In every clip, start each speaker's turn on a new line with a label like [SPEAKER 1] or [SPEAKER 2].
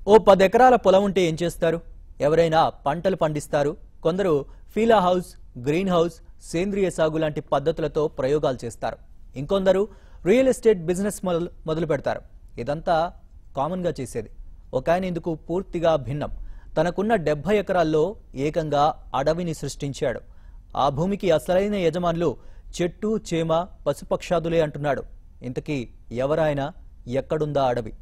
[SPEAKER 1] ఓ పది ఎకరాల పొలం ఉంటే ఏం చేస్తారు ఎవరైనా పంటలు పండిస్తారు కొందరు ఫీలా హౌస్ గ్రీన్ హౌస్ సేంద్రియ సాగు లాంటి పద్ధతులతో ప్రయోగాలు చేస్తారు ఇంకొందరు రియల్ ఎస్టేట్ బిజినెస్ మొదలు మొదలు పెడతారు ఇదంతా కామన్గా చేసేది ఒక ఆయన ఇందుకు పూర్తిగా భిన్నం తనకున్న డెబ్బై ఎకరాల్లో ఏకంగా అడవిని సృష్టించాడు ఆ భూమికి అసలైన యజమానులు చెట్టు చేమ పశుపక్షాదులే అంటున్నాడు ఇంతకీ ఎవరాయన ఎక్కడుందా అడవి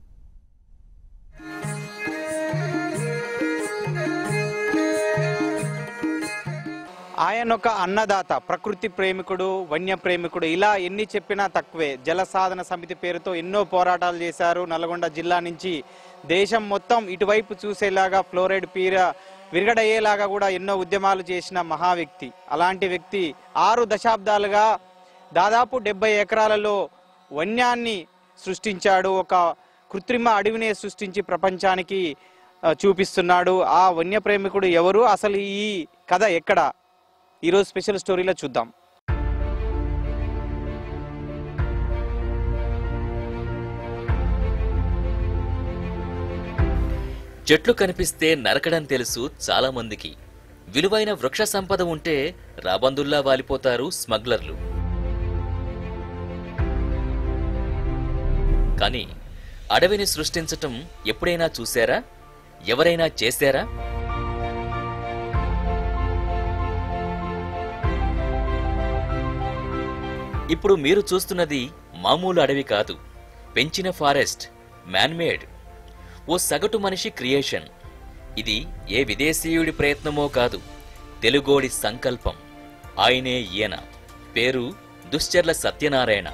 [SPEAKER 2] ఆయన ఒక అన్నదాత ప్రకృతి ప్రేమికుడు వన్య ప్రేమికుడు ఇలా ఎన్ని చెప్పినా తక్కువే జల సాధన సమితి పేరుతో ఎన్నో పోరాటాలు చేశారు నల్గొండ జిల్లా నుంచి దేశం మొత్తం ఇటువైపు చూసేలాగా ఫ్లోరైడ్ పీర విరగడయ్యేలాగా కూడా ఎన్నో ఉద్యమాలు చేసిన మహా వ్యక్తి అలాంటి వ్యక్తి ఆరు దశాబ్దాలుగా దాదాపు డెబ్బై ఎకరాలలో వన్యాన్ని సృష్టించాడు ఒక కృత్రిమ అడవినే సృష్టించి ప్రపంచానికి ఆ, చూపిస్తున్నాడు ఆ వన్య ప్రేమికుడు ఎవరు అసలు ఈ కథ ఎక్కడ ఈరోజు స్పెషల్ స్టోరీలో చూద్దాం
[SPEAKER 3] చెట్లు కనిపిస్తే నరకడం తెలుసు చాలా మందికి విలువైన వృక్ష సంపద ఉంటే రాబందుల్లా వాలిపోతారు స్మగ్లర్లు కానీ అడవిని సృష్టించటం ఎప్పుడైనా చూశారా ఎవరైనా చేశారా ఇప్పుడు మీరు చూస్తున్నది మామూలు అడవి కాదు పెంచిన ఫారెస్ట్ మ్యాన్మేడ్ ఓ సగటు మనిషి క్రియేషన్ ఇది ఏ విదేశీయుడి ప్రయత్నమో కాదు తెలుగోడి సంకల్పం ఆయనే ఈయన పేరు దుశ్చర్ల సత్యనారాయణ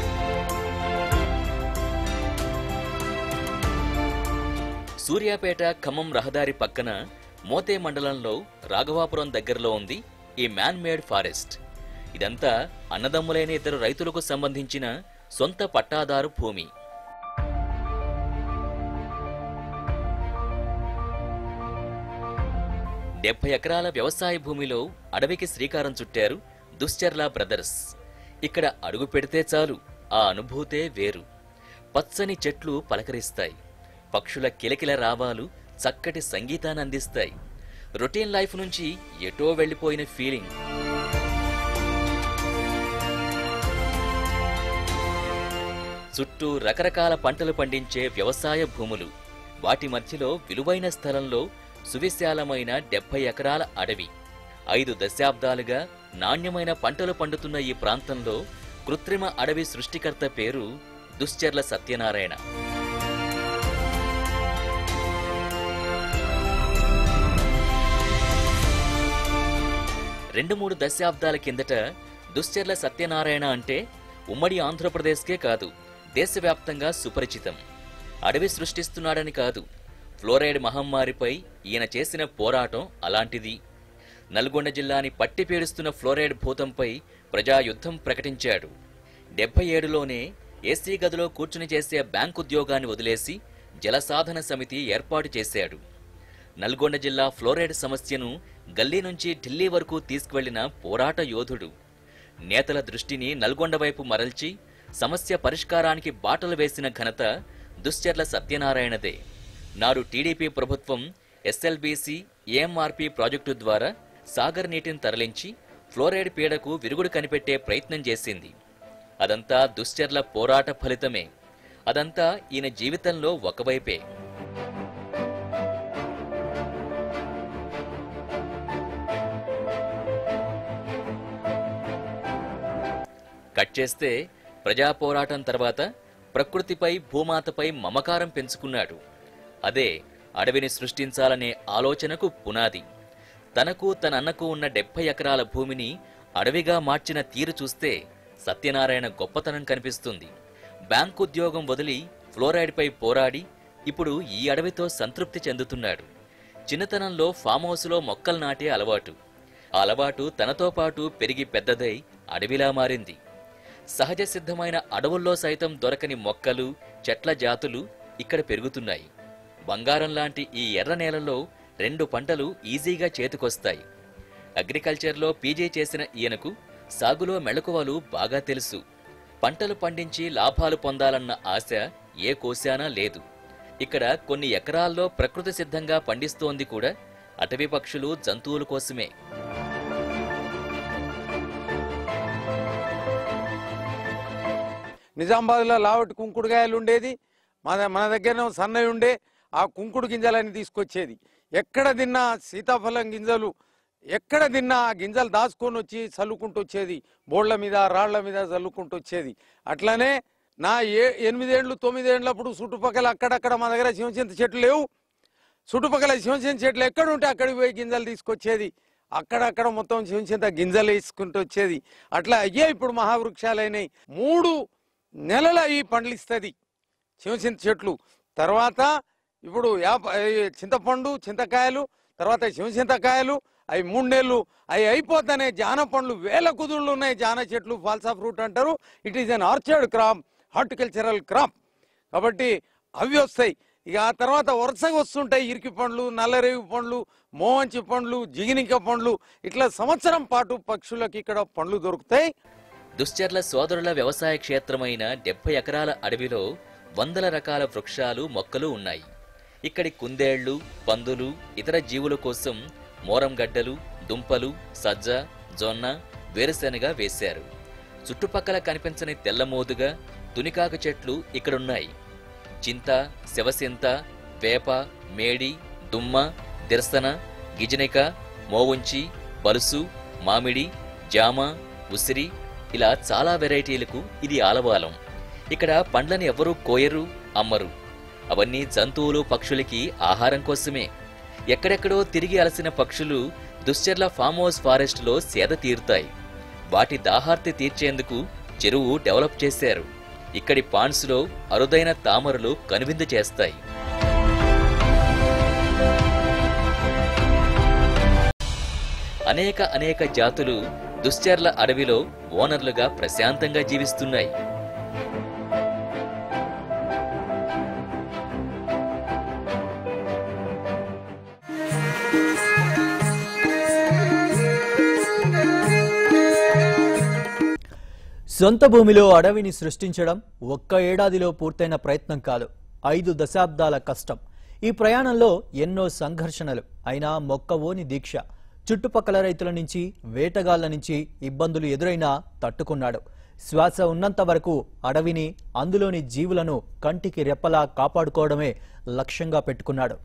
[SPEAKER 3] సూర్యాపేట ఖమ్మం రహదారి పక్కన మోతే మండలంలో రాఘవాపురం దగ్గరలో ఉంది ఈ మ్యాన్ మేడ్ ఫారెస్ట్ ఇదంతా అన్నదమ్ములైన ఇద్దరు రైతులకు సంబంధించిన సొంత పట్టాదారు భూమి డెబ్బై ఎకరాల వ్యవసాయ భూమిలో అడవికి శ్రీకారం చుట్టారు దుశ్చర్ల బ్రదర్స్ ఇక్కడ అడుగు పెడితే చాలు ఆ అనుభూతే వేరు పచ్చని చెట్లు పలకరిస్తాయి పక్షుల కిలకిల రావాలు చక్కటి సంగీతాన్ని అందిస్తాయి రొటీన్ లైఫ్ నుంచి ఎటో వెళ్ళిపోయిన ఫీలింగ్ చుట్టూ రకరకాల పంటలు పండించే వ్యవసాయ భూములు వాటి మధ్యలో విలువైన స్థలంలో సువిశాలమైన డెబ్బై ఎకరాల అడవి ఐదు దశాబ్దాలుగా నాణ్యమైన పంటలు పండుతున్న ఈ ప్రాంతంలో కృత్రిమ అడవి సృష్టికర్త పేరు దుశ్చర్ల సత్యనారాయణ రెండు మూడు దశాబ్దాల కిందట దుశ్చర్ల సత్యనారాయణ అంటే ఉమ్మడి ఆంధ్రప్రదేశ్కే కాదు దేశవ్యాప్తంగా సుపరిచితం అడవి సృష్టిస్తున్నాడని కాదు ఫ్లోరైడ్ మహమ్మారిపై ఈయన చేసిన పోరాటం అలాంటిది నల్గొండ జిల్లాని పట్టి పీడిస్తున్న ఫ్లోరైడ్ భూతంపై ప్రజాయుద్ధం ప్రకటించాడు డెబ్బై ఏడులోనే ఏసీ గదిలో కూర్చుని చేసే బ్యాంక్ ఉద్యోగాన్ని వదిలేసి జలసాధన సమితి ఏర్పాటు చేశాడు నల్గొండ జిల్లా ఫ్లోరైడ్ సమస్యను గల్లీ నుంచి ఢిల్లీ వరకు తీసుకువెళ్లిన పోరాట యోధుడు నేతల దృష్టిని నల్గొండ వైపు మరల్చి సమస్య పరిష్కారానికి బాటలు వేసిన ఘనత దుశ్చర్ల సత్యనారాయణదే నాడు టీడీపీ ప్రభుత్వం ఎస్ఎల్బీసీ ఏఎంఆర్పీ ప్రాజెక్టు ద్వారా సాగర్ నీటిని తరలించి ఫ్లోరైడ్ పీడకు విరుగుడు కనిపెట్టే ప్రయత్నం చేసింది అదంతా దుశ్చర్ల పోరాట ఫలితమే అదంతా ఈయన జీవితంలో ఒకవైపే కట్ చేస్తే ప్రజా పోరాటం తర్వాత ప్రకృతిపై భూమాతపై మమకారం పెంచుకున్నాడు అదే అడవిని సృష్టించాలనే ఆలోచనకు పునాది తనకు తన అన్నకు ఉన్న డెబ్బై ఎకరాల భూమిని అడవిగా మార్చిన తీరు చూస్తే సత్యనారాయణ గొప్పతనం కనిపిస్తుంది బ్యాంకు ఉద్యోగం వదిలి ఫ్లోరైడ్పై పోరాడి ఇప్పుడు ఈ అడవితో సంతృప్తి చెందుతున్నాడు చిన్నతనంలో ఫామ్ హౌస్లో మొక్కలు నాటే అలవాటు ఆ అలవాటు తనతో పాటు పెరిగి పెద్దదై అడవిలా మారింది సహజ సిద్ధమైన అడవుల్లో సైతం దొరకని మొక్కలు చెట్ల జాతులు ఇక్కడ పెరుగుతున్నాయి బంగారం లాంటి ఈ ఎర్ర నేలలో రెండు పంటలు ఈజీగా చేతికొస్తాయి అగ్రికల్చర్లో పీజీ చేసిన ఈయనకు సాగులో మెళకువలు బాగా తెలుసు పంటలు పండించి లాభాలు పొందాలన్న ఆశ ఏ కోశానా లేదు ఇక్కడ కొన్ని ఎకరాల్లో ప్రకృతి సిద్ధంగా పండిస్తోంది కూడా అటవీ పక్షులు జంతువుల కోసమే
[SPEAKER 4] నిజామాబాద్లో లావటి కుంకుడుకాయలు ఉండేది మన మన దగ్గర సన్నవి ఉండే ఆ కుంకుడు గింజలని తీసుకొచ్చేది ఎక్కడ తిన్నా సీతాఫలం గింజలు ఎక్కడ తిన్నా ఆ గింజలు దాచుకొని వచ్చి చల్లుకుంటూ వచ్చేది బోళ్ల మీద రాళ్ల మీద చల్లుకుంటూ వచ్చేది అట్లనే నా ఏ ఎనిమిదేండ్లు తొమ్మిదేండ్లప్పుడు చుట్టుపక్కల అక్కడక్కడ మా దగ్గర శివచింత చెట్లు లేవు చుట్టుపక్కల శివచింత చెట్లు ఎక్కడ ఉంటే అక్కడికి పోయి గింజలు తీసుకొచ్చేది అక్కడక్కడ మొత్తం శివచింత గింజలు వేసుకుంటూ వచ్చేది అట్లా అయ్యే ఇప్పుడు మహావృక్షాలైనాయి మూడు నెలల ఈ పండ్లు ఇస్తుంది శివచింత చెట్లు తర్వాత ఇప్పుడు యాప ఈ చింతపండు చింతకాయలు తర్వాత శివచింతకాయలు అవి మూడు నెలలు అవి అయిపోతానే జాన పండ్లు వేల కుదుళ్ళు ఉన్నాయి జాన చెట్లు ఫాల్సా ఫ్రూట్ అంటారు it is an orchard crop horticultural crop కాబట్టి అవి వస్తాయి ఇక ఆ తర్వాత వరుసగా వస్తుంటాయి ఇరికి పండ్లు నల్లరేగు పండ్లు మోవంచి పండ్లు జిగినిక పండ్లు ఇట్లా సంవత్సరం పాటు పక్షులకు ఇక్కడ పండ్లు దొరుకుతాయి
[SPEAKER 3] దుశ్చర్ల సోదరుల వ్యవసాయ క్షేత్రమైన డెబ్బై ఎకరాల అడవిలో వందల రకాల వృక్షాలు మొక్కలు ఉన్నాయి ఇక్కడి కుందేళ్లు పందులు ఇతర జీవుల కోసం మోరంగడ్డలు దుంపలు సజ్జ జొన్న వేరుశెనగ వేశారు చుట్టుపక్కల కనిపించని తెల్లమోదుగా తునికాక చెట్లు ఇక్కడున్నాయి చింత శివసింత వేప మేడి దుమ్మ దిర్సన గిజనిక మోవుంచి బలుసు మామిడి జామ ఉసిరి ఇలా చాలా వెరైటీలకు ఇది ఆలవాలం ఇక్కడ పండ్లని ఎవరూ కోయరు అమ్మరు అవన్నీ జంతువులు పక్షులకి ఆహారం కోసమే ఎక్కడెక్కడో తిరిగి అలసిన పక్షులు దుశ్చర్ల ఫామ్ హౌస్ ఫారెస్ట్లో సేద తీరుతాయి వాటి దాహార్తి తీర్చేందుకు చెరువు డెవలప్ చేశారు ఇక్కడి పాండ్స్లో అరుదైన తామరలు కనువిందు చేస్తాయి అనేక అనేక జాతులు దుశ్చర్ల అడవిలో ఓనర్లుగా ప్రశాంతంగా జీవిస్తున్నాయి
[SPEAKER 1] సొంత భూమిలో అడవిని సృష్టించడం ఒక్క ఏడాదిలో పూర్తయిన ప్రయత్నం కాదు ఐదు దశాబ్దాల కష్టం ఈ ప్రయాణంలో ఎన్నో సంఘర్షణలు అయినా మొక్కవోని దీక్ష చుట్టుపక్కల రైతుల నుంచి వేటగాళ్ల నుంచి ఇబ్బందులు ఎదురైనా తట్టుకున్నాడు శ్వాస ఉన్నంత వరకు అడవిని అందులోని జీవులను కంటికి రెప్పలా కాపాడుకోవడమే లక్ష్యంగా పెట్టుకున్నాడు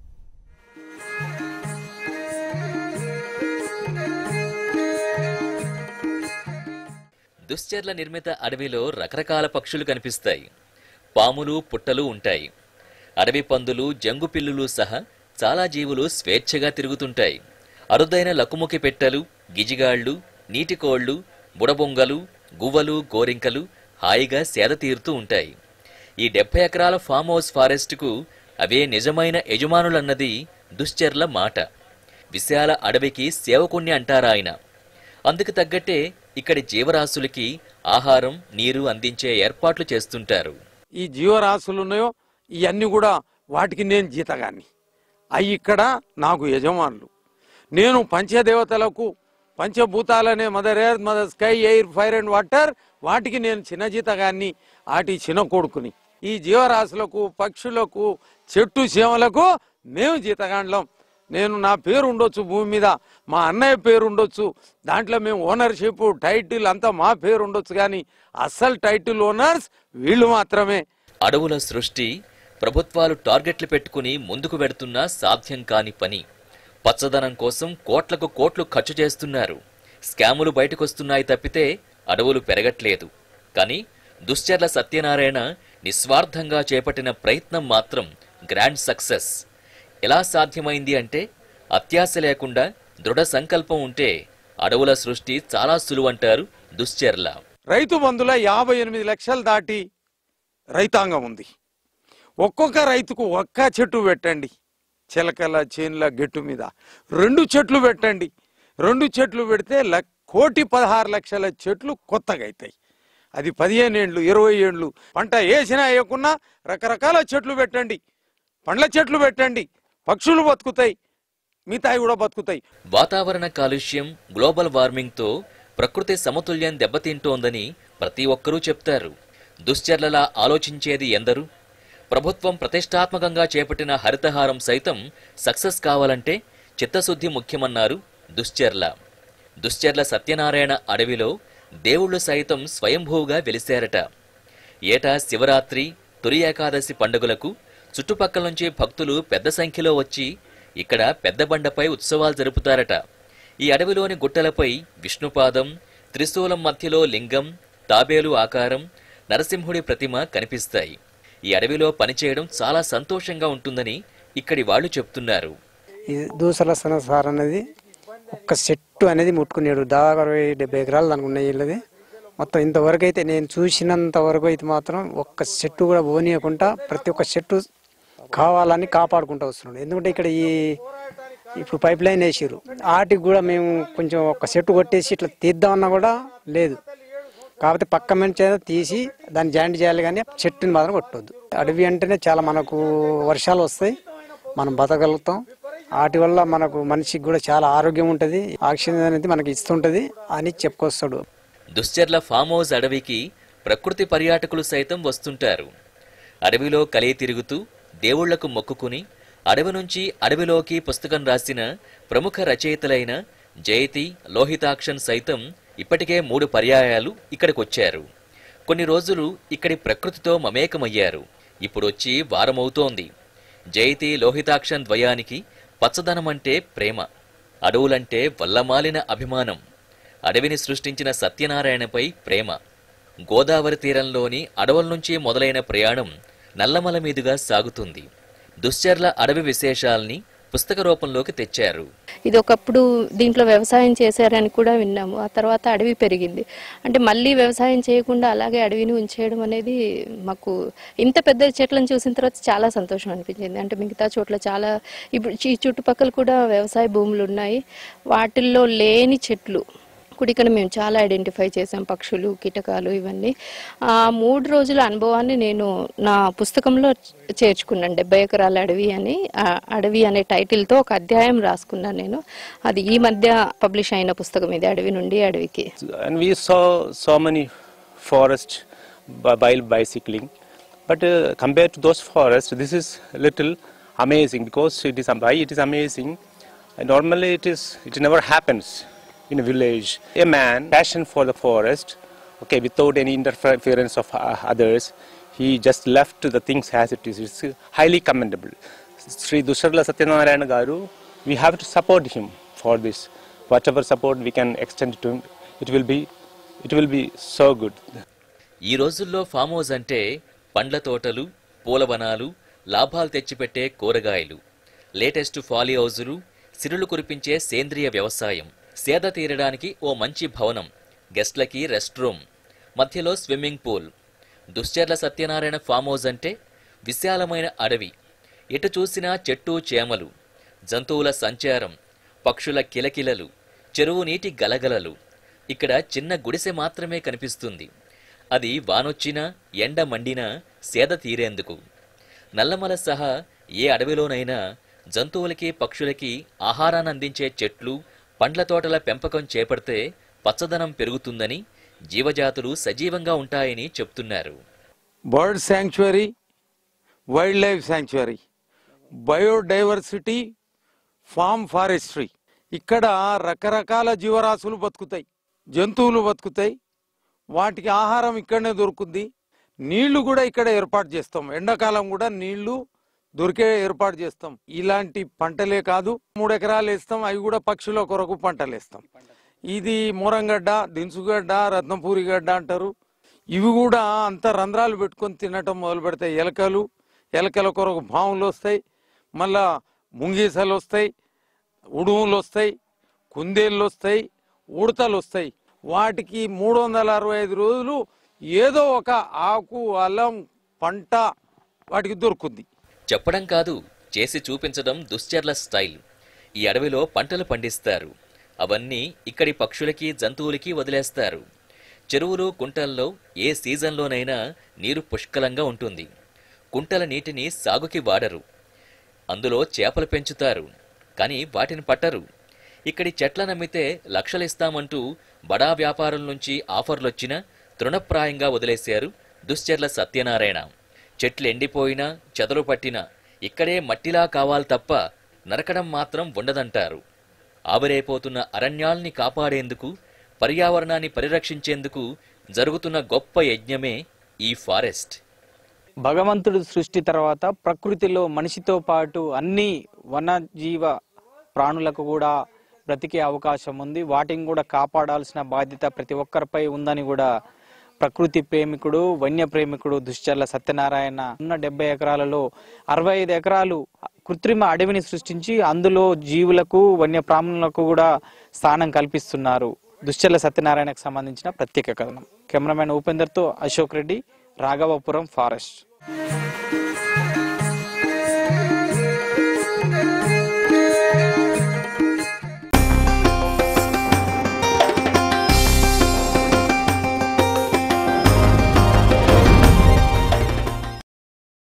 [SPEAKER 3] దుశ్చర్ల నిర్మిత అడవిలో రకరకాల పక్షులు కనిపిస్తాయి పాములు పుట్టలు ఉంటాయి అడవి పందులు జంగు పిల్లులు సహా చాలా జీవులు స్వేచ్ఛగా తిరుగుతుంటాయి అరుదైన లకుముకి పెట్టెలు గిజిగాళ్లు నీటికోళ్లు బుడబొంగలు గువ్వలు గోరింకలు హాయిగా సేద తీరుతూ ఉంటాయి ఈ డెబ్బై ఎకరాల ఫామ్ హౌస్ ఫారెస్ట్కు అవే నిజమైన యజమానులన్నది దుశ్చర్ల మాట విశాల అడవికి సేవకుణ్ణి అంటారా ఆయన అందుకు తగ్గట్టే ఇక్కడి జీవరాశులకి ఆహారం నీరు అందించే ఏర్పాట్లు చేస్తుంటారు
[SPEAKER 4] ఈ జీవరాశులు ఉన్నాయో ఇవన్నీ కూడా వాటికి నేను జీతగాన్ని అవి ఇక్కడ నాకు యజమానులు నేను పంచదేవతలకు పంచభూతాలనే mother air mother sky air fire and water వాటికి నేను చిన్న జీతగాన్ని వాటి చిన్న కొడుకుని ఈ జీవరాశులకు పక్షులకు చెట్టు చేమలకు మేము జీతగాండ్లం నేను నా పేరు ఉండొచ్చు భూమి మీద మా అన్నయ్య పేరు ఉండొచ్చు దాంట్లో మేము ఓనర్షిప్ టైటిల్ అంతా మా పేరు ఉండొచ్చు కానీ అస్సలు టైటిల్ ఓనర్స్ వీళ్ళు మాత్రమే
[SPEAKER 3] అడవుల సృష్టి ప్రభుత్వాలు టార్గెట్లు పెట్టుకుని ముందుకు వెడుతున్నా సాధ్యం కాని పని పచ్చదనం కోసం కోట్లకు కోట్లు ఖర్చు చేస్తున్నారు స్కాములు బయటకొస్తున్నాయి తప్పితే అడవులు పెరగట్లేదు కానీ దుశ్చర్ల సత్యనారాయణ నిస్వార్థంగా చేపట్టిన ప్రయత్నం మాత్రం గ్రాండ్ సక్సెస్ ఎలా సాధ్యమైంది అంటే అత్యాశ లేకుండా దృఢ సంకల్పం ఉంటే అడవుల సృష్టి చాలా సులువంటారు దుశ్చర్ల
[SPEAKER 4] రైతు బంధుల యాభై ఎనిమిది లక్షలు దాటి రైతాంగం ఉంది ఒక్కొక్క రైతుకు ఒక్క చెట్టు పెట్టండి చిలకల చేనుల గెట్టు మీద రెండు చెట్లు పెట్టండి రెండు చెట్లు పెడితే ల- కోటి పదహారు లక్షల చెట్లు కొత్తగా అవుతాయి అది పదిహేను ఏండ్లు ఇరవై ఏండ్లు పంట వేసినా వేయకున్నా రకరకాల చెట్లు పెట్టండి పండ్ల చెట్లు పెట్టండి పక్షులు బతుకుతాయి మిగతాయి కూడా బతుకుతాయి
[SPEAKER 3] వాతావరణ కాలుష్యం గ్లోబల్ వార్మింగ్తో ప్రకృతి సమతుల్యం దెబ్బతింటోందని ప్రతి ఒక్కరూ చెప్తారు దుశ్చర్లలా ఆలోచించేది ఎందరు ప్రభుత్వం ప్రతిష్టాత్మకంగా చేపట్టిన హరితహారం సైతం సక్సెస్ కావాలంటే చిత్తశుద్ధి ముఖ్యమన్నారు దుశ్చర్ల దుశ్చర్ల సత్యనారాయణ అడవిలో దేవుళ్ళు సైతం స్వయంభూగా వెలిశారట ఏటా శివరాత్రి తొలి ఏకాదశి పండుగలకు చుట్టుపక్కల నుంచి భక్తులు పెద్ద సంఖ్యలో వచ్చి ఇక్కడ పెద్ద బండపై ఉత్సవాలు జరుపుతారట ఈ అడవిలోని గుట్టలపై విష్ణుపాదం త్రిశూలం మధ్యలో లింగం తాబేలు ఆకారం నరసింహుడి ప్రతిమ కనిపిస్తాయి ఈ అడవిలో పనిచేయడం చాలా సంతోషంగా ఉంటుందని ఇక్కడి వాళ్ళు చెప్తున్నారు
[SPEAKER 5] ఇది దూసర సార్ అనేది ఒక్క చెట్టు అనేది ముట్టుకునేడు దాదాపు అరవై డెబ్బై ఎకరాలు దానికి ఉన్నాయి వీళ్ళది మొత్తం ఇంతవరకు అయితే నేను చూసినంత వరకు అయితే మాత్రం ఒక్క చెట్టు కూడా పోనీయకుండా ప్రతి ఒక్క చెట్టు కావాలని కాపాడుకుంటూ వస్తున్నాడు ఎందుకంటే ఇక్కడ ఈ ఇప్పుడు పైప్ లైన్ వేసారు వాటికి కూడా మేము కొంచెం ఒక చెట్టు కొట్టేసి ఇట్లా తీద్దామన్నా కూడా లేదు కాకపోతే పక్క నుంచి ఏదో తీసి దాన్ని జాయింట్ చేయాలి కానీ చెట్టుని మాత్రం కొట్టొద్దు అడవి అంటేనే చాలా మనకు వర్షాలు వస్తాయి మనం బతకగలుగుతాం వాటి వల్ల మనకు మనిషికి కూడా చాలా ఆరోగ్యం ఉంటుంది ఆక్సిజన్ అనేది మనకి ఇస్తుంటది అని చెప్పుకొస్తాడు
[SPEAKER 3] దుశ్చర్ల ఫామ్ హౌస్ అడవికి ప్రకృతి పర్యాటకులు సైతం వస్తుంటారు అడవిలో కలియ తిరుగుతూ దేవుళ్లకు మొక్కుకుని అడవి నుంచి అడవిలోకి పుస్తకం రాసిన ప్రముఖ రచయితలైన జయతి లోహితాక్షన్ సైతం ఇప్పటికే మూడు పర్యాయాలు ఇక్కడికొచ్చారు కొన్ని రోజులు ఇక్కడి ప్రకృతితో మమేకమయ్యారు ఇప్పుడొచ్చి వారమవుతోంది జయతి లోహితాక్షన్ ద్వయానికి పచ్చదనమంటే ప్రేమ అడవులంటే వల్లమాలిన అభిమానం అడవిని సృష్టించిన సత్యనారాయణపై ప్రేమ గోదావరి తీరంలోని అడవుల నుంచి మొదలైన ప్రయాణం నల్లమల మీదుగా సాగుతుంది దుశ్చర్ల అడవి విశేషాల్ని పుస్తక రూపంలోకి తెచ్చారు
[SPEAKER 6] ఇది ఒకప్పుడు దీంట్లో వ్యవసాయం చేశారని కూడా విన్నాము ఆ తర్వాత అడవి పెరిగింది అంటే మళ్ళీ వ్యవసాయం చేయకుండా అలాగే అడవిని ఉంచేయడం అనేది మాకు ఇంత పెద్ద చెట్లను చూసిన తర్వాత చాలా సంతోషం అనిపించింది అంటే మిగతా చోట్ల చాలా ఇప్పుడు ఈ చుట్టుపక్కల కూడా వ్యవసాయ భూములు ఉన్నాయి వాటిల్లో లేని చెట్లు కూడా ఇక్కడ మేము చాలా ఐడెంటిఫై చేసాం పక్షులు కీటకాలు ఇవన్నీ ఆ మూడు రోజుల అనుభవాన్ని నేను నా పుస్తకంలో చేర్చుకున్నాను డెబ్బై ఎకరాల అడవి అని ఆ అడవి అనే టైటిల్తో ఒక అధ్యాయం రాసుకున్నాను నేను అది ఈ మధ్య పబ్లిష్ అయిన పుస్తకం ఇది అడవి నుండి అడవికి
[SPEAKER 7] and we saw so many forests b- while bicycling. But uh, compared to those forests, this is little amazing because it is why it is amazing. And normally, it is it never happens in a village. A man passion for the forest, okay, without any interference of uh, others, he just left the things as it is. It's highly commendable. Sri Dusharla Satyanarayana Garu, we have to support him for this. Whatever support we can extend to him, it will be, it will be so good.
[SPEAKER 3] ఈ రోజుల్లో form house అంటే పండ్ల తోటలు పూలవనాలు లాభాలు తెచ్చిపెట్టే కూరగాయలు latest folly హౌజులు సిరులు కురిపించే సేంద్రియ వ్యవసాయం సేద తీరడానికి ఓ మంచి భవనం గెస్ట్లకి రెస్ట్ రూమ్ మధ్యలో swimming pool Dusharla Satyanarayana farm house అంటే విశాలమైన అడవి ఎటు చూసినా చెట్టు చేమలు జంతువుల సంచారం పక్షుల కిలకిలలు చెరువు నీటి గలగలలు ఇక్కడ చిన్న గుడిసె మాత్రమే కనిపిస్తుంది అది వానొచ్చినా ఎండ మండినా సేద తీరేందుకు నల్లమల సహా ఏ అడవిలోనైనా జంతువులకి పక్షులకి ఆహారాన్ని అందించే చెట్లు పండ్ల తోటల పెంపకం చేపడితే పచ్చదనం పెరుగుతుందని జీవజాతులు సజీవంగా ఉంటాయని చెప్తున్నారు
[SPEAKER 4] bird sanctuary wild life sanctuary biodiversity farm forestry ఇక్కడ రకరకాల జీవరాశులు బతుకుతాయి జంతువులు బతుకుతాయి వాటికి ఆహారం ఇక్కడనే దొరుకుద్ది నీళ్లు కూడా ఇక్కడ ఏర్పాటు చేస్తాం ఎండాకాలం కూడా నీళ్లు దొరికే ఏర్పాటు చేస్తాం ఇలాంటి పంటలే కాదు మూడు ఎకరాలు వేస్తాం అవి కూడా పక్షుల కొరకు పంటలు వేస్తాం ఇది మూరంగడ్డ దినుసుగడ్డ రత్నపూరి గడ్డ అంటారు ఇవి కూడా అంత రంధ్రాలు పెట్టుకొని తినటం మొదలు పెడతాయి ఎలకలు ఎలకల కొరకు పాములు వస్తాయి మళ్ళా ముంగీసలు వస్తాయి ఉడుములు వస్తాయి కుందేళ్ళు వస్తాయి ఉడతలు వస్తాయి వాటికి మూడు వందల అరవై ఐదు రోజులు ఏదో ఒక ఆకు అల్లం పంట వాటికి దొరుకుద్ది
[SPEAKER 3] చెప్పడం కాదు చేసి చూపించడం దుశ్చర్ల స్టైల్ ఈ అడవిలో పంటలు పండిస్తారు అవన్నీ ఇక్కడి పక్షులకి జంతువులకి వదిలేస్తారు చెరువులు కుంటల్లో ఏ సీజన్లోనైనా నీరు పుష్కలంగా ఉంటుంది కుంటల నీటిని సాగుకి వాడరు అందులో చేపలు పెంచుతారు కానీ వాటిని పట్టరు ఇక్కడి చెట్లను అమ్మితే లక్షలిస్తామంటూ బడా వ్యాపారుల నుంచి ఆఫర్లొచ్చినా తృణప్రాయంగా వదిలేశారు దుశ్చర్ల సత్యనారాయణ చెట్లు ఎండిపోయినా చెదలు పట్టినా ఇక్కడే మట్టిలా కావాలి తప్ప నరకడం మాత్రం ఉండదంటారు ఆవిరైపోతున్న అరణ్యాల్ని కాపాడేందుకు పర్యావరణాన్ని పరిరక్షించేందుకు జరుగుతున్న గొప్ప యజ్ఞమే ఈ ఫారెస్ట్
[SPEAKER 2] భగవంతుడు సృష్టి తర్వాత ప్రకృతిలో మనిషితో పాటు అన్ని వన్యజీవ ప్రాణులకు కూడా బ్రతికే అవకాశం ఉంది వాటిని కూడా కాపాడాల్సిన బాధ్యత ప్రతి ఒక్కరిపై ఉందని కూడా ప్రకృతి ప్రేమికుడు వన్య ప్రేమికుడు దుశ్చర్ల సత్యనారాయణ ఉన్న డెబ్బై ఎకరాలలో అరవై ఐదు ఎకరాలు కృత్రిమ అడవిని సృష్టించి అందులో జీవులకు వన్య ప్రాణులకు కూడా స్థానం కల్పిస్తున్నారు దుశ్చర్ల సత్యనారాయణకు సంబంధించిన ప్రత్యేక కథనం కెమెరామెన్ ఉపేందర్తో అశోక్ రెడ్డి రాఘవపురం ఫారెస్ట్